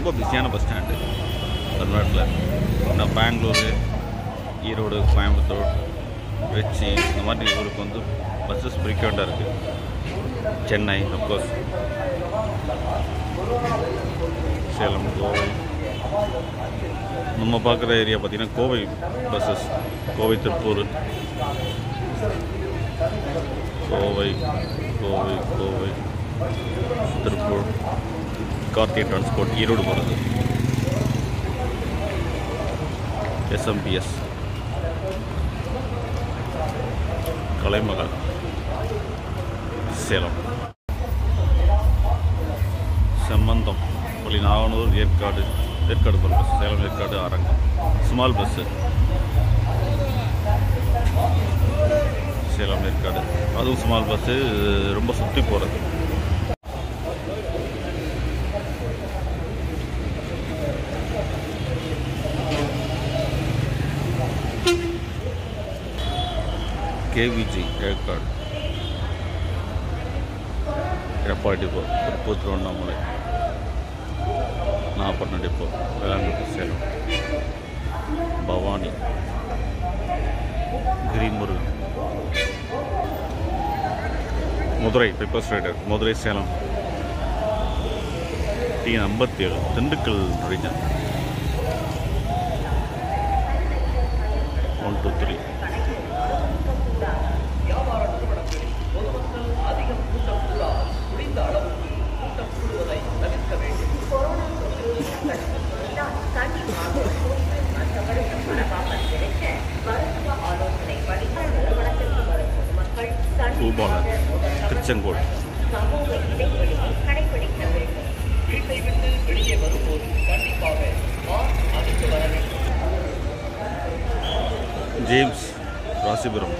ரொம்ப பிஸியான bus stand தமிழ்நாட்டில் நான் பெங்களூரு ஈரோடு கோயம்புத்தூர் திருச்சி இந்த மாதிரி ஊருக்கு வந்து பஸ்ஸஸ் ஃப்ரீக்வெண்ட்டாக இருக்குது சென்னை அப்கோர்ஸ் சேலம் கோவை நம்ம பார்க்குற ஏரியா பார்த்திங்கன்னா கோவை பஸ்ஸஸ் கோவை திருப்பூர் கோவை கோவை கோவை திருப்பூர் கார்த்திகை டிரான்ஸ்போர்ட் ஈரோடு போகிறது எஸ்எம்பிஎஸ் கலைமகள் சேலம் செம்மந்தம் வழி நாகனூர் ஏற்காடு ஏற்காடு போகிற பஸ் சேலம் ஏற்காடு அரங்கம் ஸ்மால் பஸ்ஸு சேலம் ஏற்காடு அதுவும் ஸ்மால் பஸ்ஸு ரொம்ப சுற்றி போகிறது KVG Yercaud Edappadi depot Tiruppur Tiruvannamalai Nagapattinam depot Velankanni Salem Bhavani Girimurugan Madurai pepper rider Madurai Salem T ஐம்பத்தி ஏழு Dindigul region one two three Bhupalar Tiruchengode வீட்டை விட்டு வெளியே வரும்போது கண்டிப்பாக மாஸ்க் அணிந்து வர வேண்டும் James Rasipuram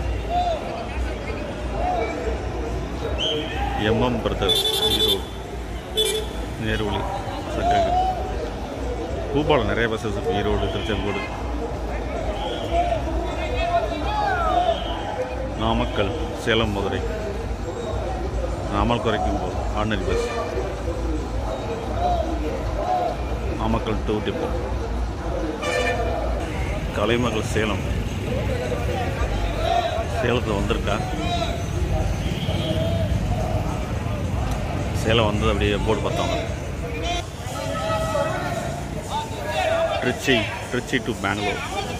MM brother Erode நேருவழி சங்ககிரி பூபாலம் நிறைய பஸ்ஸஸ் இருக்கு ஈரோடு திருச்செங்கோடு நாமக்கல் சேலம் மதுரை நாமல் குறைக்கும் போது ordinary bus Namakkal to depot Kalaimagal Salem சேலத்தில் வந்திருக்கா சேலம் வந்தது அப்படியே போர்டு பார்த்தவங்க ட்ரிச்சி ட்ரிச்சி டு பெங்களூர்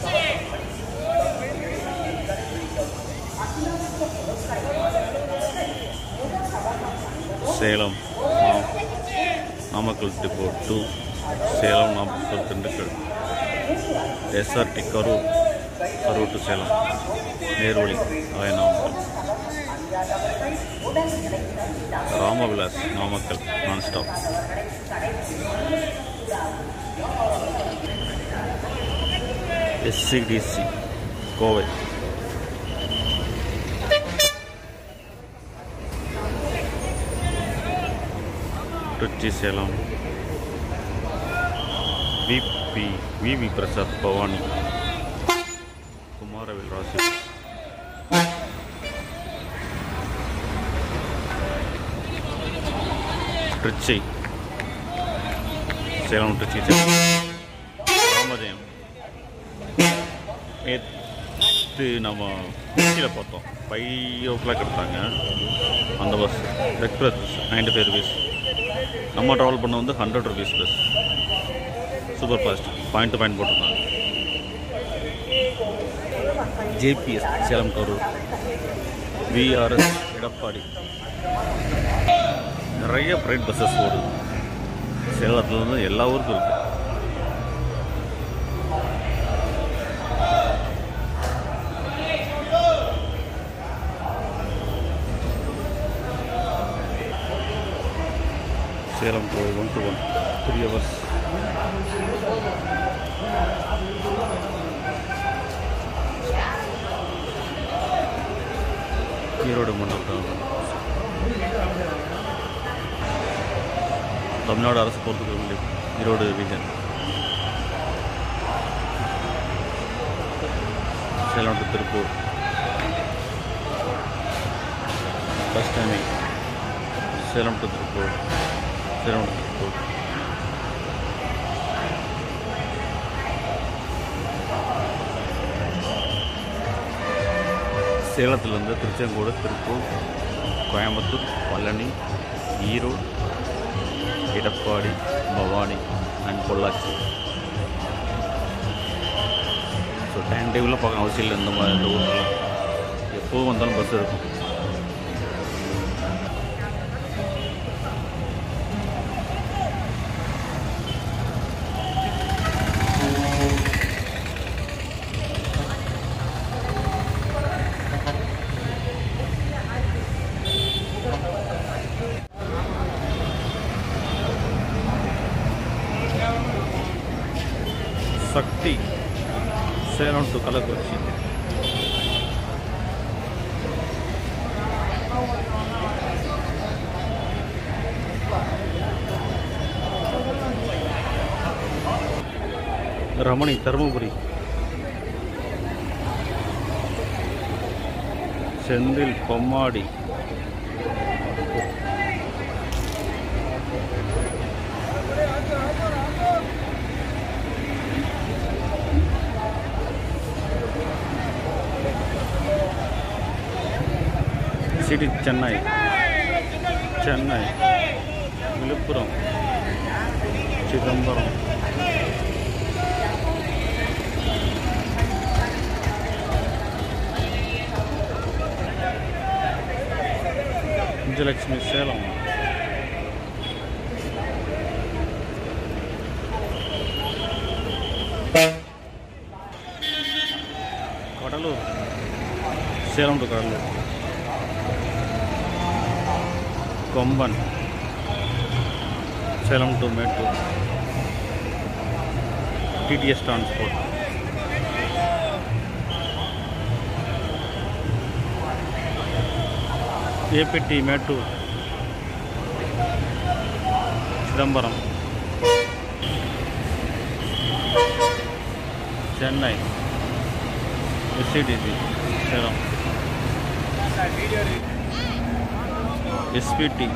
சேலம் நா- Namakkal depot to Salem Namakkal Dindigul SRT Karur Karur to Salem நேர்வழி Namakkal Ramavilas Namakkal non stop SCTC Kovai Trichy Salem VP VV Prasad Bhavani Kumaravel Rasi Trichy Salem Trichy Salem Ramajayam நேற்று நம்ம திருச்சியில் பார்த்தோம் ஃபைவ் ஓ கிளாக் எடுத்தாங்க அந்த bus express ninety five rupees நம்ம ட்ராவல் பண்ண வந்து hundred rupees bus super fast point to point போட்டிருந்தாங்க ஜேபிஎஸ் சேலம் கரூர் விஆர்எஸ் எடப்பாடி நிறைய ப்ரைவேட் பஸ்ஸஸ் ஓடுது சேலத்தில் வந்து எல்லா ஊருக்கும் இருக்குது Salem Kovai one to one three hours Erode Mandapam Tamil Nadu அரசு போகிறதுக்கு வேண்டிய Erode region Salem to Tiruppur bus timing Salem to Tiruppur Salem to Tiruppur சேலத்துலேருந்து Tiruchengode Tiruppur Coimbatore Palani Erode Edappadi Bhavani and Pollachi so time டேபிளில் பார்க்க அவசியம் இல்லை இந்த மாதிரி இந்த ஊர்லாம் எப்போது வந்தாலும் பஸ் இருக்கும் Sakthi Salem to Kallakurichi Ramani Dharmapuri Senthil Bommidi city Chennai Chennai Villupuram Chidambaram Vijayalakshmi Salem Cuddalore Salem to Cuddalore Komban Salem to Mettur TDS transport ABT Mettur Chidambaram Chennai SCTC Salem SPT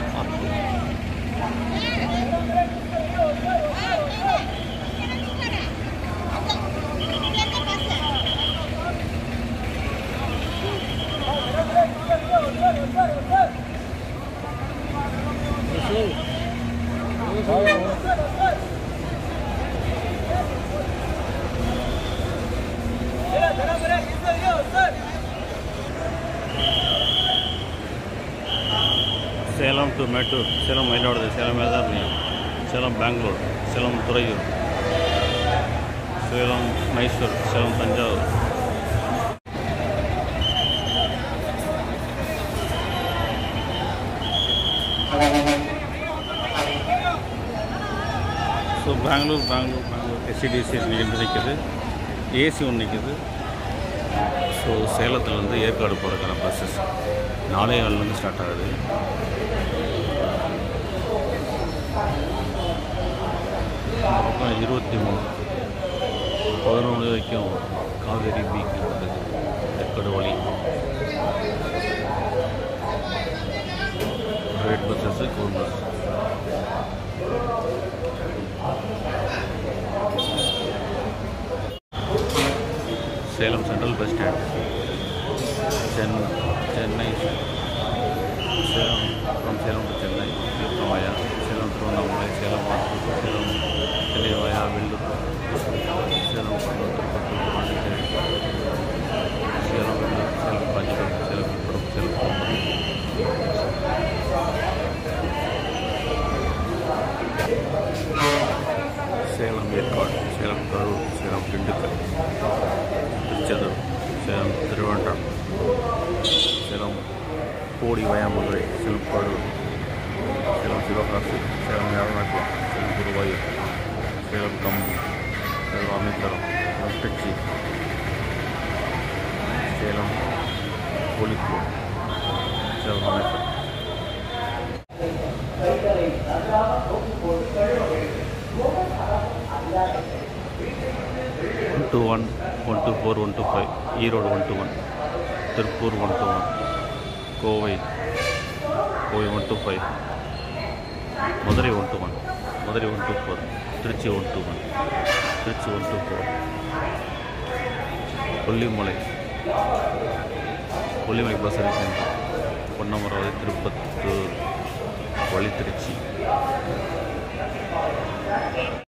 Salem to Mettur Salem Mayiladuthurai Salem Vedaranyam Salem Bangalore Salem Thuraiyur Salem Mysore Salem Thanjavur so Bangalore Bangalore Bangalore SCTC ரெண்டு நிற்குது ஏசி ஒன்று நிற்குது ஸோ சேலத்தில் வந்து ஏற்காடு போகிறதுக்கான பஸ்ஸஸ் நாளே நாள்லேருந்து ஸ்டார்ட் ஆகுது இந்த பக்கம் இருபத்தி மூணு பதினொன்று வரைக்கும் காவேரி பீச் இருக்குது ஏற்காடு வழி ப்ரைவேட் பஸ்ஸஸ்ஸு கவுர் bus Salem central bus stand சென் Chennai Salem from Salem to Chennai Villupuram via Salem Tiruvannamalai Salem Attur Salem Chennai வாயா வெள்ளூர் சேலம் கண்ணூர் திருப்பத்தூர் பாண்டிச்சேரி சேலம் வெள்ளூர் சேலம் காஞ்சிபுரம் சேலம் விழுப்புரம் சேலம் திருப்பத்தூர் சேலம் ஏற்காடு சேலம் கரூர் சேலம் திண்டுக்கல் திருச்செந்தூர் சேலம் திருவனந்தபுரம் சேலம் கோடி வயாமதுரை சேலம் கரூர் சேலம் சிவகாசி சேலம் யாழ்ப்பாணம் சேலம் குருவாயூர் சேலம் கம்பு சேலம் அமிர்தரம் சேலம் திருச்சி சேலம் கோழிக்கூர் சேலம் அமைச்சர் one two one one two four one two five Erode one two one Tiruppur one two one Kovai Kovai one two five Madurai one two one Madurai one two four Trichy one two one Trichy one two four Kollimalai Kollimalai bus service centre Ponnamaravathi Tiruppattur வழி திருச்சி